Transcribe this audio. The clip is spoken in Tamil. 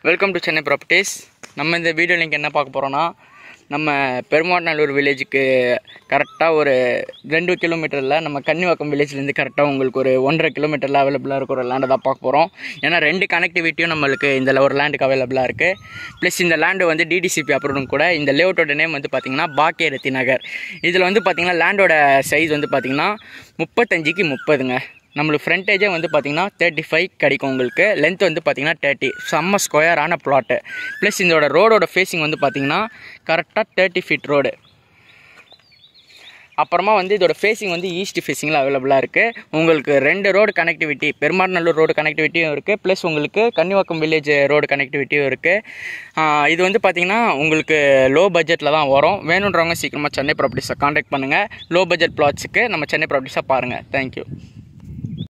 வெல்கம் டு சென்னை ப்ராப்பர்ட்டிஸ் நம்ம இந்த வீடியோ லிங்க் என்ன பார்க்க போகிறோன்னா நம்ம பெருமாநல்லூர் வில்லேஜுக்கு கரெக்டாக ஒரு ரெண்டு கிலோமீட்டரில் நம்ம கன்னிவாக்கம் வில்லேஜ்லேருந்து கரெக்டாக உங்களுக்கு ஒரு ஒன்றரை கிலோமீட்டரில் அவைலபிளாக இருக்கிற ஒரு லேண்டை தான் பார்க்க போகிறோம் ஏன்னா ரெண்டு கனெக்டிவிட்டியும் நம்மளுக்கு இந்த ஒரு லேண்டுக்கு அவைலபிளாக இருக்குது ப்ளஸ் இந்த லேண்டு வந்து டிடிசிபி அப்ரூவ்டும் கூட இந்த லேஅவுட்டோட நேம் வந்து பார்த்திங்கன்னா பாக்கியரத்தி நகர் இதில் வந்து பார்த்திங்கன்னா லேண்டோட சைஸ் வந்து பார்த்திங்கன்னா முப்பத்தஞ்சுக்கு முப்பதுங்க நம்மளுக்கு ஃப்ரண்டேஜே வந்து பார்த்திங்கன்னா தேர்ட்டி ஃபைவ் கிடைக்கும் உங்களுக்கு லென்த் வந்து பார்த்திங்கன்னா தேர்ட்டி செம்ம ஸ்கொயரான ப்ளாட்டு ப்ளஸ் இதோட ரோடோட ஃபேஸிங் வந்து பார்த்திங்கன்னா கரெக்டாக தேர்ட்டி ஃபீட் ரோடு அப்புறமா வந்து இதோட ஃபேஸிங் வந்து ஈஸ்ட் ஃபேஸிங்கில் அவைலபிளாக இருக்குது உங்களுக்கு ரெண்டு ரோடு கனெக்டிவிட்டி பெருமாநல்லூர் ரோடு கனெக்டிவிட்டியும் இருக்குது ப்ளஸ் உங்களுக்கு கன்னிவாக்கம் வில்லேஜ் ரோடு கனெக்டிவிட்டியும் இருக்குது இது வந்து பார்த்திங்கன்னா உங்களுக்கு லோ பட்ஜெட்டில் தான் வரும் வேணுன்றவங்க சீக்கிரமாக சென்னை ப்ராப்பர்ட்டிஸை காண்டாக்ட் பண்ணுங்கள் லோ பட்ஜெட் பிளாட்ஸுக்கு நம்ம சென்னை ப்ராப்பர்ட்டிஸாக பாருங்கள் தேங்க்யூ